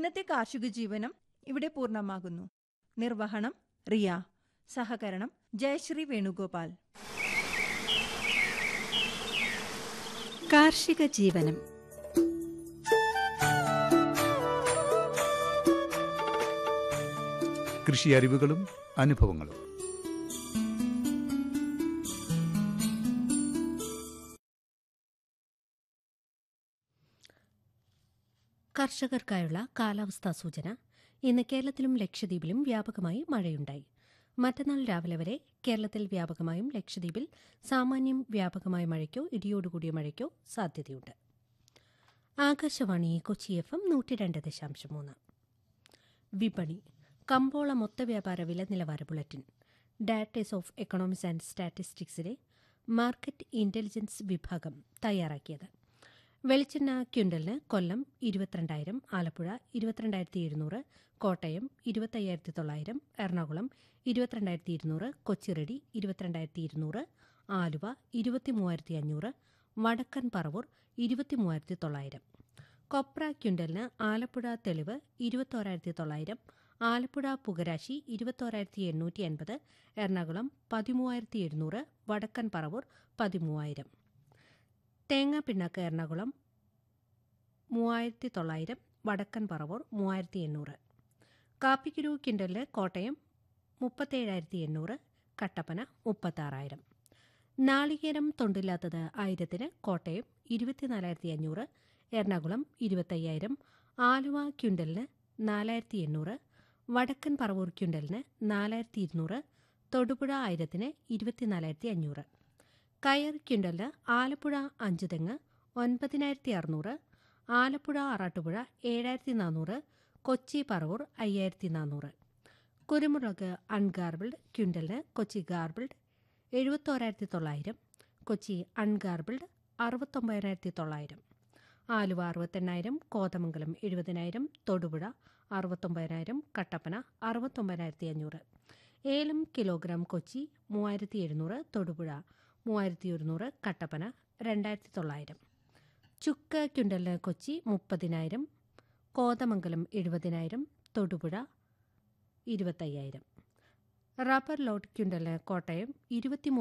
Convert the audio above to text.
ഇന്നത്തെ കാർഷിക ജീവനം ഇവിടെ പൂർണ്ണമാകുന്നു നിർവഹണം റിയ സഹകരണം ജയശ്രീ വേണുഗോപാൽ കാർഷിക ജീവനം കൃഷി അറിവുകളും അനുഭവങ്ങളും കർഷകർക്കായുള്ള കാലാവസ്ഥാ സൂചന ഇന്ന് കേരളത്തിലും ലക്ഷദ്വീപിലും വ്യാപകമായി മഴയുണ്ടായി മറ്റന്നാൾ രാവിലെ വരെ കേരളത്തിൽ വ്യാപകമായും ലക്ഷദ്വീപിൽ സാമാന്യം വ്യാപകമായ മഴയ്ക്കോ ഇടിയോടുകൂടിയ മഴയ്ക്കോ സാധ്യതയുണ്ട് ആകാശവാണി കൊച്ചി എഫ് എം നൂറ്റി രണ്ട് ദശാംശം മൂന്ന് വിപണി കമ്പോള മൊത്തവ്യാപാര വില നിലവാര ബുള്ളറ്റിൻ ഡാറ്റേഴ്സ് ഓഫ് എക്കണോമിക്സ് ആൻഡ് സ്റ്റാറ്റിസ്റ്റിക്സിലെ മാർക്കറ്റ് ഇന്റലിജൻസ് വിഭാഗം തയ്യാറാക്കിയത് വെളിച്ചെണ്ണ ക്വിൻ്റലിന് കൊല്ലം ഇരുപത്തിരണ്ടായിരം ആലപ്പുഴ ഇരുപത്തിരണ്ടായിരത്തി എഴുന്നൂറ് കോട്ടയം ഇരുപത്തയ്യായിരത്തി തൊള്ളായിരം എറണാകുളം ഇരുപത്തിരണ്ടായിരത്തി ഇരുന്നൂറ് കൊച്ചിറെഡി ഇരുപത്തിരണ്ടായിരത്തി ഇരുന്നൂറ് ആലുവ ഇരുപത്തി മൂവായിരത്തി അഞ്ഞൂറ് വടക്കൻ പറവൂർ ഇരുപത്തി മൂവായിരത്തി തൊള്ളായിരം കൊപ്ര ക്വിൻ്റലിന് ആലപ്പുഴ തെളിവ് ഇരുപത്തോരായിരത്തി തൊള്ളായിരം ആലപ്പുഴ പുകരാശി ഇരുപത്തോരായിരത്തി എണ്ണൂറ്റി അൻപത് എറണാകുളം പതിമൂവായിരത്തി എഴുന്നൂറ് വടക്കൻ പറവൂർ പതിമൂവായിരം തേങ്ങാ പിണ്ണാക്ക് എറണാകുളം മൂവായിരത്തി തൊള്ളായിരം വടക്കൻ പറവൂർ മൂവായിരത്തി എണ്ണൂറ് കാപ്പിക്കുരു കിൻഡലിന് കോട്ടയം മുപ്പത്തേഴായിരത്തി എണ്ണൂറ് കട്ടപ്പന മുപ്പത്താറായിരം നാളികേരം തൊണ്ടില്ലാത്തത് ആയിരത്തിന് കോട്ടയം ഇരുപത്തിനാലായിരത്തി അഞ്ഞൂറ് എറണാകുളം ഇരുപത്തയ്യായിരം ആലുവ ക്വിൻ്റലിന് നാലായിരത്തി എണ്ണൂറ് വടക്കൻ പറവൂർ ക്വിൻ്റലിന് നാലായിരത്തി ഇരുന്നൂറ് തൊടുപുഴ ആയിരത്തിന് ഇരുപത്തിനാലായിരത്തി അഞ്ഞൂറ് കയർ ക്വിൻ്റലിന് ആലപ്പുഴ അഞ്ച് തെങ്ങ് ഒൻപതിനായിരത്തി അറുന്നൂറ് ആലപ്പുഴ ആറാട്ടുപുഴ ഏഴായിരത്തി നാനൂറ് കൊച്ചി പറവൂർ അയ്യായിരത്തി നാനൂറ് കുരുമുളക് അൺഗാർബിൾഡ് ക്വിൻ്റലിന് കൊച്ചി ഗാർബിൾഡ് എഴുപത്തോരായിരത്തി തൊള്ളായിരം കൊച്ചി അൺഗാർബിൾഡ് അറുപത്തൊമ്പതിനായിരത്തി തൊള്ളായിരം ആലുവ അറുപത്തെണ്ണായിരം കോതമംഗലം എഴുപതിനായിരം തൊടുപുഴ അറുപത്തൊമ്പതിനായിരം കട്ടപ്പന അറുപത്തൊമ്പതിനായിരത്തി അഞ്ഞൂറ് ഏലം കിലോഗ്രാം കൊച്ചി മൂവായിരത്തി എഴുന്നൂറ് തൊടുപുഴ മൂവായിരത്തി ഒരുന്നൂറ് കട്ടപ്പന രണ്ടായിരത്തി തൊള്ളായിരം ചുക്ക് ക്വിൻ്റലിന് കൊച്ചി മുപ്പതിനായിരം കോതമംഗലം എഴുപതിനായിരം തൊടുപുഴ ഇരുപത്തയ്യായിരം റബ്ബർ ലോട്ട് ക്വിൻ്റലിന് കോട്ടയം ഇരുപത്തി